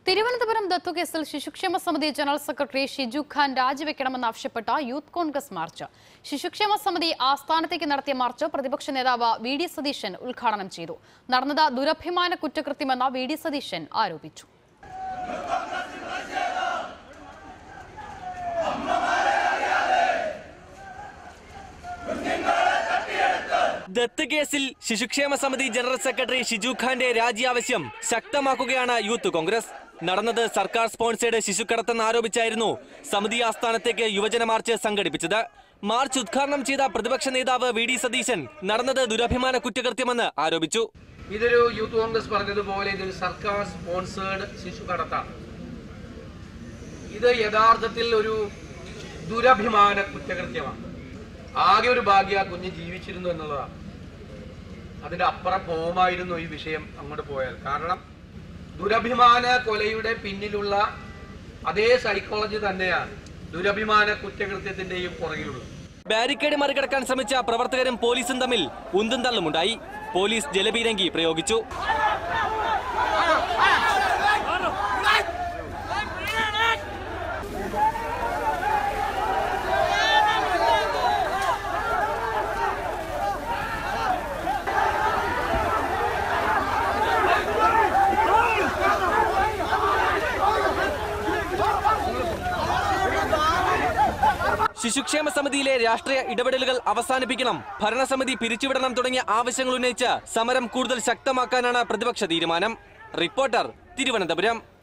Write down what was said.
തിരുവനന്തപുരം ദത്തുകേസിൽ ശിശുക്ഷേമ സമിതി ജനറൽ സെക്രട്ടറി ഷിജു ഖാൻ രാജിവെക്കണമെന്നാവശ്യപ്പെട്ട യൂത്ത് കോൺഗ്രസ് മാർച്ച് ശിശുക്ഷേമ സമിതി ആസ്ഥാനത്തേക്ക് നടത്തിയ മാർച്ച് പ്രതിപക്ഷ നേതാവ് വി ഡി സതീശൻ ഉദ്ഘാടനം ചെയ്തു നടന്നത് ദുരഭിമാന കുറ്റകൃത്യമെന്ന് വി ഡി സതീശൻ ആരോപിച്ചു ദത്ത് കേസിൽ ശിശുക്ഷേമ സമിതി ജനറൽ സെക്രട്ടറി ഷിജു ഖാന്റെ രാജി ആവശ്യം ശക്തമാക്കുകയാണ് യൂത്ത് കോൺഗ്രസ് നടന്നത് സർക്കാർ സ്പോൺസേഡ് ശിശുക്കടത്തെന്ന് ആരോപിച്ചായിരുന്നു സമിതി ആസ്ഥാനത്തേക്ക് യുവജന മാർച്ച് സംഘടിപ്പിച്ചത് മാർച്ച് ഉദ്ഘാടനം ചെയ്ത പ്രതിപക്ഷ നേതാവ് വി ഡി സതീശൻ നടന്നത് ദുരഭിമാന കുറ്റകൃത്യമെന്ന് ആരോപിച്ചു ഇതൊരു യൂത്ത് കോൺഗ്രസ് പറഞ്ഞതുപോലെ ഇതൊരു സർക്കാർ സ്പോൺസേഡ് ശിശു കടത്താണ് ഇത് യഥാർത്ഥത്തിൽ ഒരു ദുരഭിമാന കുറ്റകൃത്യമാണ് ആകെ ഒരു ഭാഗ്യ ആ കുഞ്ഞ് ജീവിച്ചിരുന്നു എന്നുള്ളതാണ് അതിന്റെ അപ്പുറം പോകുമായിരുന്നു ഈ വിഷയം അങ്ങോട്ട് പോയാൽ കാരണം ദുരഭിമാന കൊലയുടെ പിന്നിലുള്ള അതേ സൈക്കോളജി തന്നെയാണ് ദുരഭിമാന കുറ്റകൃത്യത്തിന്റെയും പുറകിലുള്ളത് ബാരിക്കേഡ് മറികടക്കാൻ ശ്രമിച്ച പ്രവർത്തകരും പോലീസും തമ്മിൽ ഉന്തും തള്ളുമുണ്ടായി പോലീസ് ജലപീരങ്കി പ്രയോഗിച്ചു ശിശുക്ഷേമ സമിതിയിലെ രാഷ്ട്രീയ ഇടപെടലുകൾ അവസാനിപ്പിക്കണം ഭരണസമിതി പിരിച്ചുവിടണം തുടങ്ങിയ ആവശ്യങ്ങൾ ഉന്നയിച്ച് സമരം കൂടുതൽ ശക്തമാക്കാനാണ് പ്രതിപക്ഷ തീരുമാനം റിപ്പോർട്ടർ തിരുവനന്തപുരം